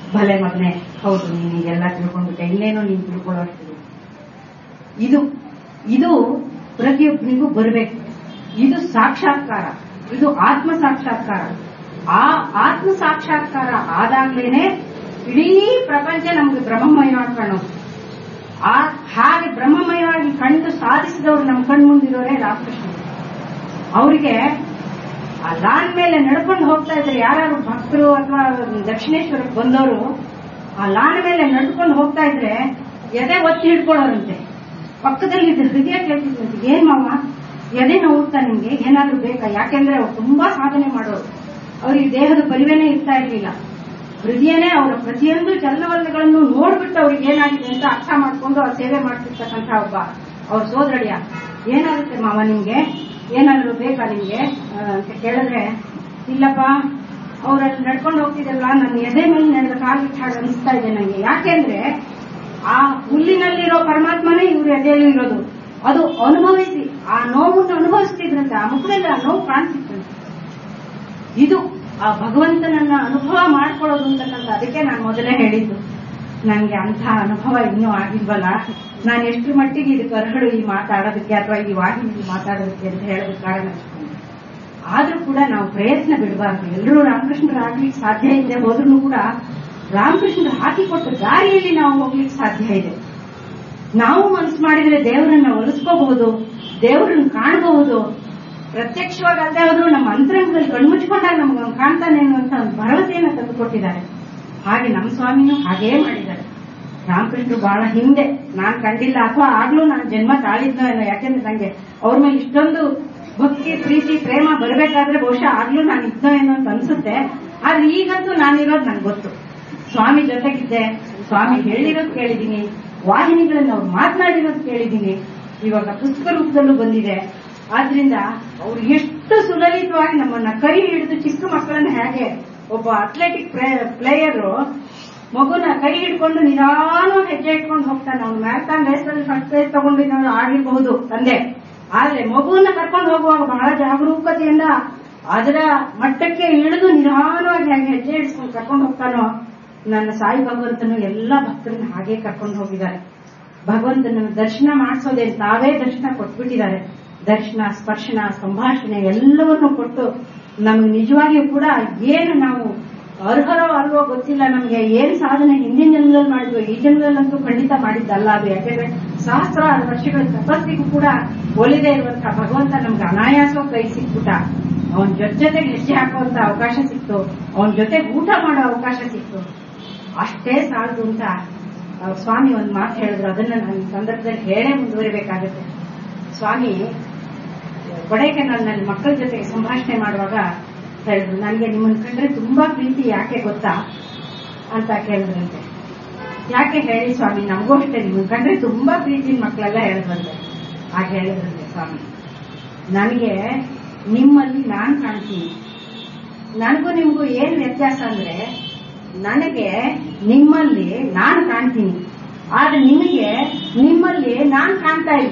ಭಲೆ ಮಗನೆ ಹೌದು ನೀನು ಎಲ್ಲ ತಿಳ್ಕೊಂಡ್ಬಿಟ್ಟೆ ಇನ್ನೇನು ನೀನು ತಿಳ್ಕೊಳ್ಳೋಷ್ಟು ಇದು ಇದು ಪ್ರತಿಯೊಬ್ಬನಿಗೂ ಬರಬೇಕು ಇದು ಸಾಕ್ಷಾತ್ಕಾರ ಇದು ಆತ್ಮ ಸಾಕ್ಷಾತ್ಕಾರ ಆ ಆತ್ಮ ಸಾಕ್ಷಾತ್ಕಾರ ಆದಾಗ್ಲೇನೆ ಇಡೀ ಪ್ರಪಂಚ ನಮ್ಗೆ ಬ್ರಹ್ಮಮಯವಾಗಿ ಕಾಣೋದು ಆ ಹಾಗೆ ಬ್ರಹ್ಮಮಯವಾಗಿ ಕಂಡು ಸಾಧಿಸಿದವರು ನಮ್ಮ ಕಣ್ಮುಂದಿರೋರೇ ರಾಮಕೃಷ್ಣ ಅವರಿಗೆ ಆ ಲಾನ್ ಮೇಲೆ ನಡ್ಕೊಂಡು ಹೋಗ್ತಾ ಇದ್ರೆ ಯಾರು ಭಕ್ತರು ಅಥವಾ ದಕ್ಷಿಣೇಶ್ವರಕ್ಕೆ ಬಂದವರು ಆ ಲಾನ್ ಮೇಲೆ ನಡ್ಕೊಂಡು ಹೋಗ್ತಾ ಇದ್ರೆ ಎದೆ ಒತ್ತಿ ಹಿಡ್ಕೊಳ್ಳೋರಂತೆ ಪಕ್ಕದಲ್ಲಿ ಇದ್ದ ಹೃದಯ ಕೇಳ್ತಿದ್ರಂತೆ ಏನ್ ಮಾವ ಎದೆ ನೋವುತ್ತಾ ನಿಮ್ಗೆ ಏನಾದ್ರೂ ಬೇಕಾ ಯಾಕೆಂದ್ರೆ ಅವ್ರು ತುಂಬಾ ಸಾಧನೆ ಮಾಡೋರು ಅವ್ರಿಗೆ ದೇಹದ ಪರಿವೇನೇ ಇರ್ತಾ ಇರ್ಲಿಲ್ಲ ಹೃದಯನೇ ಅವರ ಪ್ರತಿಯೊಂದು ಚಲನವಲನಗಳನ್ನು ನೋಡ್ಬಿಟ್ಟು ಅವ್ರಿಗೆ ಏನಾಗಿದೆ ಅಂತ ಅರ್ಥ ಮಾಡ್ಕೊಂಡು ಅವ್ರ ಸೇವೆ ಮಾಡ್ತಿರ್ತಕ್ಕಂಥ ಒಬ್ಬ ಅವ್ರ ಸೋದರಳಿಯ ಏನಾಗುತ್ತೆ ಮಾವ ನಿಮ್ಗೆ ಏನಾದ್ರು ಬೇಕಾ ನಿಮ್ಗೆ ಆ, ಅಂತ ಕೇಳಿದ್ರೆ ಇಲ್ಲಪ್ಪ ಅವ್ರಲ್ಲಿ ನಡ್ಕೊಂಡು ಹೋಗ್ತಿದ್ದಲ್ಲ ನನ್ನ ಎದೆ ಮೇಲೆ ನಡೆದ ಕಾಲಿಟ್ಟು ಹಾಗೆ ಅನಿಸ್ತಾ ಇದೆ ನನಗೆ ಯಾಕೆಂದ್ರೆ ಆ ಹುಲ್ಲಿನಲ್ಲಿರೋ ಪರಮಾತ್ಮನೇ ಇವ್ರ ಎದೆಯಲ್ಲೂ ಇರೋದು ಅದು ಅನುಭವಿಸಿ ಆ ನೋವನ್ನು ಅನುಭವಿಸ್ತಿದ್ರಂತೆ ಆ ಮುಖದಲ್ಲಿ ಆ ನೋವು ಕಾಣಿಸ್ತಿದ್ರಂತೆ ಇದು ಆ ಭಗವಂತನನ್ನ ಅನುಭವ ಮಾಡ್ಕೊಳ್ಳೋದು ಅಂತಕ್ಕಂಥ ಅದಕ್ಕೆ ನಾನು ಮೊದಲೇ ಹೇಳಿದ್ದು ನನಗೆ ಅಂಥ ಅನುಭವ ಇನ್ನೂ ಆಗಿಲ್ವಲ್ಲ ನಾನು ಎಷ್ಟು ಮಟ್ಟಿಗೆ ಇದಕ್ಕೆ ಅರ್ಹಳು ಈ ಮಾತಾಡೋದಕ್ಕೆ ಅಥವಾ ಈ ವಾಹಿನಿ ಮಾತಾಡೋದಕ್ಕೆ ಅಂತ ಹೇಳೋದಕ್ಕೆ ಕಾರಣ ಅನ್ಸ್ಕೊಂಡೆ. ಆದ್ರೂ ಕೂಡ ನಾವು ಪ್ರಯತ್ನ ಬಿಡಬಾರ್ದು ಎಲ್ಲರೂ ರಾಮಕೃಷ್ಣರಾಗ್ಲಿಕ್ಕೆ ಸಾಧ್ಯ ಇದೆ ಹೋದ್ರೂ ಕೂಡ ರಾಮಕೃಷ್ಣರು ಹಾಕಿಕೊಟ್ಟ ದಾರಿಯಲ್ಲಿ ನಾವು ಹೋಗ್ಲಿಕ್ಕೆ ಸಾಧ್ಯ ಇದೆ ನಾವು ಮನಸ್ಸು ಮಾಡಿದ್ರೆ ದೇವರನ್ನ ಒಲಿಸ್ಕೋಬಹುದು ದೇವರನ್ನ ಕಾಣಬಹುದು ಪ್ರತ್ಯಕ್ಷವಾಗಿ ಅಲ್ಲದೆ ಹೋದ್ರು ನಮ್ಮ ಅಂತರಂಗದಲ್ಲಿ ಕಣ್ಮುಚ್ಕೊಂಡಾಗ ನಮ್ಗೆ ಅವ್ನು ಕಾಣ್ತಾನೇನು ಅಂತ ಒಂದು ಭರವಸೆಯನ್ನು ತಂದುಕೊಟ್ಟಿದ್ದಾರೆ ಹಾಗೆ ನಮ್ಮ ಸ್ವಾಮಿನೂ ಹಾಗೇ ಮಾಡಿದ್ದಾರೆ ರಾಮಕೃಷ್ಣರು ಬಹಳ ಹಿಂದೆ ನಾನ್ ಕಂಡಿಲ್ಲ ಅಥವಾ ಆಗ್ಲೂ ನಾನು ಜನ್ಮ ತಾಳಿದ್ನೋ ಏನೋ ಯಾಕೆಂದ್ರೆ ನಂಗೆ ಅವ್ರ ಮೇಲೆ ಇಷ್ಟೊಂದು ಭಕ್ತಿ ಪ್ರೀತಿ ಪ್ರೇಮ ಬರಬೇಕಾದ್ರೆ ಬಹುಶಃ ಆಗ್ಲೂ ನಾನು ಇದ್ನೋ ಏನೋ ಅಂತ ಅನ್ಸುತ್ತೆ ಆದ್ರೆ ಈಗಂತೂ ನಾನಿರೋದು ನಂಗೆ ಗೊತ್ತು ಸ್ವಾಮಿ ಜೊತೆಗಿದ್ದೆ ಸ್ವಾಮಿ ಹೇಳಿರೋದು ಕೇಳಿದ್ದೀನಿ ವಾಹಿನಿಗಳನ್ನು ಅವ್ರು ಮಾತನಾಡಿರೋದು ಕೇಳಿದ್ದೀನಿ ಇವಾಗ ಪುಸ್ತಕ ರೂಪದಲ್ಲೂ ಬಂದಿದೆ ಆದ್ರಿಂದ ಅವ್ರು ಎಷ್ಟು ಸುಲಲಿತವಾಗಿ ನಮ್ಮನ್ನ ಕೈ ಹಿಡಿದು ಚಿಕ್ಕ ಮಕ್ಕಳನ್ನ ಹೇಗೆ ಒಬ್ಬ ಅಥ್ಲೆಟಿಕ್ ಪ್ಲೇಯರ್ ಮಗುನ ಕೈ ಹಿಡ್ಕೊಂಡು ನಿಧಾನವಾಗಿ ಹೆಜ್ಜೆ ಇಟ್ಕೊಂಡು ಹೋಗ್ತಾನೆ ಅವ್ನು ಮ್ಯಾರಥಾನ್ ರೇಸಲ್ಲಿ ಫಸ್ಟ್ ಪ್ರೈಸ್ ತಗೊಂಡಿದ್ದವನು ಆಗಿರಬಹುದು ತಂದೆ ಆದ್ರೆ ಮಗುವನ್ನ ಕರ್ಕೊಂಡು ಹೋಗುವಾಗ ಬಹಳ ಜಾಗರೂಕತೆಯಿಂದ ಅದರ ಮಟ್ಟಕ್ಕೆ ಇಳಿದು ನಿಧಾನವಾಗಿ ಹಾಗೆ ಹೆಜ್ಜೆ ಇಡಿಸ್ಕೊಂಡು ಕರ್ಕೊಂಡು ಹೋಗ್ತಾನೋ ನನ್ನ ಸಾಯಿ ಭಗವಂತನು ಎಲ್ಲ ಭಕ್ತರನ್ನ ಹಾಗೆ ಕರ್ಕೊಂಡು ಹೋಗಿದ್ದಾರೆ ಭಗವಂತನ ದರ್ಶನ ಮಾಡಿಸೋದೇ ತಾವೇ ದರ್ಶನ ಕೊಟ್ಬಿಟ್ಟಿದ್ದಾರೆ ದರ್ಶನ ಸ್ಪರ್ಶನ ಸಂಭಾಷಣೆ ಎಲ್ಲವನ್ನು ಕೊಟ್ಟು ನಮ್ಗೆ ನಿಜವಾಗಿಯೂ ಕೂಡ ಏನು ನಾವು ಅರ್ಹರೋ ಅಲ್ವೋ ಗೊತ್ತಿಲ್ಲ ನಮ್ಗೆ ಏನ್ ಸಾಧನೆ ಹಿಂದಿನ ಜನ್ಮದಲ್ಲಿ ಮಾಡಿದ್ವು ಈ ಜನ್ಮದಲ್ಲಂತೂ ಖಂಡಿತ ಮಾಡಿದ್ದಲ್ಲ ಅದು ಯಾಕೆಂದ್ರೆ ಸಹಸ್ರಾರು ವರ್ಷಗಳ ತಪಸ್ಸಿಗೂ ಕೂಡ ಒಲಿದೇ ಇರುವಂತಹ ಭಗವಂತ ನಮ್ಗೆ ಅನಾಯಾಸ ಕೈ ಸಿಕ್ಬಿಟ್ಟ ಅವನ ಜೊತೆ ಜೊತೆಗೆ ಹೆಜ್ಜೆ ಹಾಕುವಂತ ಅವಕಾಶ ಸಿಕ್ತು ಅವನ ಜೊತೆಗೆ ಊಟ ಮಾಡೋ ಅವಕಾಶ ಸಿಕ್ತು ಅಷ್ಟೇ ಸಾಲದು ಅಂತ ಆ, ಸ್ವಾಮಿ ಒಂದು ಮಾತು ಹೇಳಿದ್ರು ಅದನ್ನ ನಾನು ಈ ಸಂದರ್ಭದಲ್ಲಿ ಹೇಳೇ ಮುಂದುವರಿಬೇಕಾಗುತ್ತೆ ಸ್ವಾಮಿ ಕೊಡೈಕೆನಾಲ್ ನನ್ನ ಮಕ್ಕಳ ಜೊತೆಗೆ ಸಂಭಾಷಣೆ ಮಾಡುವಾಗ ಹೇಳಿದ್ರು ನನಗೆ ನಿಮ್ಮನ್ನ ಕಂಡ್ರೆ ತುಂಬಾ ಪ್ರೀತಿ ಯಾಕೆ ಗೊತ್ತಾ ಅಂತ ಕೇಳಿದ್ರಂತೆ ಯಾಕೆ ಹೇಳಿ ಸ್ವಾಮಿ ನಮಗೂ ಅಷ್ಟೇ ನಿಮ್ಮನ್ನ ಕಂಡ್ರೆ ತುಂಬಾ ಪ್ರೀತಿ ಮಕ್ಕಳೆಲ್ಲ ಹೇಳಿದ್ರಂತೆ ಹಾಗೆ ಹೇಳಿದ್ರಂತೆ ಸ್ವಾಮಿ ನನಗೆ ನಿಮ್ಮಲ್ಲಿ ನಾನ್ ಕಾಣ್ತೀನಿ ನನಗೂ ನಿಮಗೂ ಏನ್ ವ್ಯತ್ಯಾಸ ಅಂದ್ರೆ ನನಗೆ ನಿಮ್ಮಲ್ಲಿ ನಾನ್ ಕಾಣ್ತೀನಿ ಆದ್ರೆ ನಿಮಗೆ ನಿಮ್ಮಲ್ಲಿ ನಾನ್ ಕಾಣ್ತಾ ಇಲ್ಲ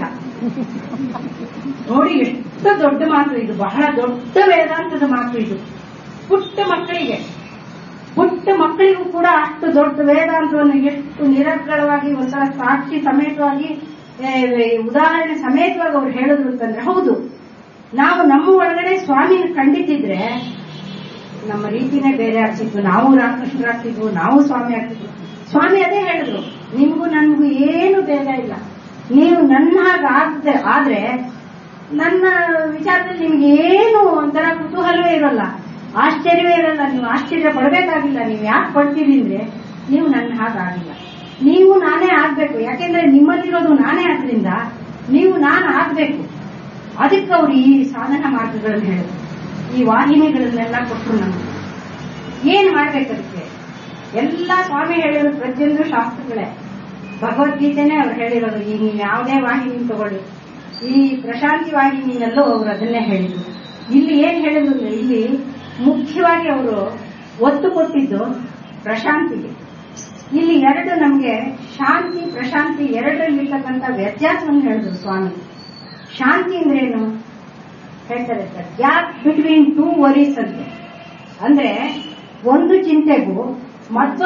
ನೋಡಿ ಎಷ್ಟು ದೊಡ್ಡ ಮಾತು ಇದು ಬಹಳ ದೊಡ್ಡ ವೇದಾಂತದ ಮಾತು ಇದು ಪುಟ್ಟ ಮಕ್ಕಳಿಗೆ ಪುಟ್ಟ ಮಕ್ಕಳಿಗೂ ಕೂಡ ಅಷ್ಟು ದೊಡ್ಡ ವೇದಾಂತವನ್ನು ಎಷ್ಟು ನಿರರ್ಗಳವಾಗಿ ಒಂಥರ ಸಾಕ್ಷಿ ಸಮೇತವಾಗಿ ಏ, ಉದಾಹರಣೆ ಸಮೇತವಾಗಿ ಅವ್ರು ಹೇಳಿದ್ರು ಅಂತಂದ್ರೆ ಹೌದು ನಾವು ನಮ್ಮ ಒಳಗಡೆ ಸ್ವಾಮಿನ ಕಂಡಿದ್ದಿದ್ರೆ ನಮ್ಮ ರೀತಿನೇ ಬೇರೆ ಆಗ್ತಿತ್ತು ನಾವು ರಾಮಕೃಷ್ಣರಾಗ್ತಿದ್ವು ನಾವು ಸ್ವಾಮಿ ಆಗ್ತಿದ್ವು ಸ್ವಾಮಿ ಅದೇ ಹೇಳಿದ್ರು ನಿಮ್ಗೂ ನನ್ಗೂ ಏನು ಭೇದ ಇಲ್ಲ ನೀವು ನನ್ನ ಹಾಗೆ ಆಗ್ದೆ ಆದ್ರೆ ನನ್ನ ವಿಚಾರದಲ್ಲಿ ನಿಮ್ಗೆ ಏನು ಒಂಥರ ಕುತೂಹಲವೇ ಇರಲ್ಲ ಆಶ್ಚರ್ಯವೇ ಇರಲ್ಲ ನೀವು ಆಶ್ಚರ್ಯ ಪಡಬೇಕಾಗಿಲ್ಲ ನೀವು ಯಾಕೆ ಪಡ್ತೀರಿ ಅಂದ್ರೆ ನೀವು ನನ್ನ ಹಾಗಾಗಿಲ್ಲ ನೀವು ನಾನೇ ಆಗ್ಬೇಕು ಯಾಕೆಂದ್ರೆ ನಿಮ್ಮಲ್ಲಿರೋದು ನಾನೇ ಆದ್ರಿಂದ ನೀವು ನಾನು ಆಗ್ಬೇಕು ಅದಕ್ಕೆ ಅವ್ರು ಈ ಸಾಧನ ಮಾರ್ಗಗಳನ್ನು ಹೇಳಿದ್ರು ಈ ವಾಹಿನಿಗಳನ್ನೆಲ್ಲ ಕೊಟ್ಟರು ನಮಗೆ ಏನ್ ಮಾಡ್ಬೇಕದಕ್ಕೆ ಎಲ್ಲ ಸ್ವಾಮಿ ಹೇಳಿರೋ ಪ್ರತಿಯೊಂದು ಶಾಸ್ತ್ರಗಳೇ ಭಗವದ್ಗೀತೆನೇ ಅವ್ರು ಹೇಳಿರೋದು ಈ ನೀವು ಯಾವುದೇ ವಾಹಿನಿ ತಗೊಳ್ಳಿ ಈ ಪ್ರಶಾಂತಿ ವಾಹಿನಿಯಲ್ಲೂ ಅವರು ಅದನ್ನೇ ಹೇಳಿದ್ರು ಇಲ್ಲಿ ಏನ್ ಹೇಳಿದ್ರು ಅಂದ್ರೆ ಇಲ್ಲಿ ಮುಖ್ಯವಾಗಿ ಅವರು ಒತ್ತು ಕೊಟ್ಟಿದ್ದು ಪ್ರಶಾಂತಿಗೆ ಇಲ್ಲಿ ಎರಡು ನಮಗೆ ಶಾಂತಿ ಪ್ರಶಾಂತಿ ಎರಡರಲ್ಲಿರ್ತಕ್ಕಂಥ ವ್ಯತ್ಯಾಸವನ್ನು ಹೇಳಿದ್ರು ಸ್ವಾಮಿ ಶಾಂತಿ ಅಂದ್ರೆ ಏನು ಹೇಳ್ತಾರೆ sir gap between two worries ಅಂತ ಅಂದ್ರೆ ಒಂದು ಚಿಂತೆಗೂ ಮತ್ತೊಂದು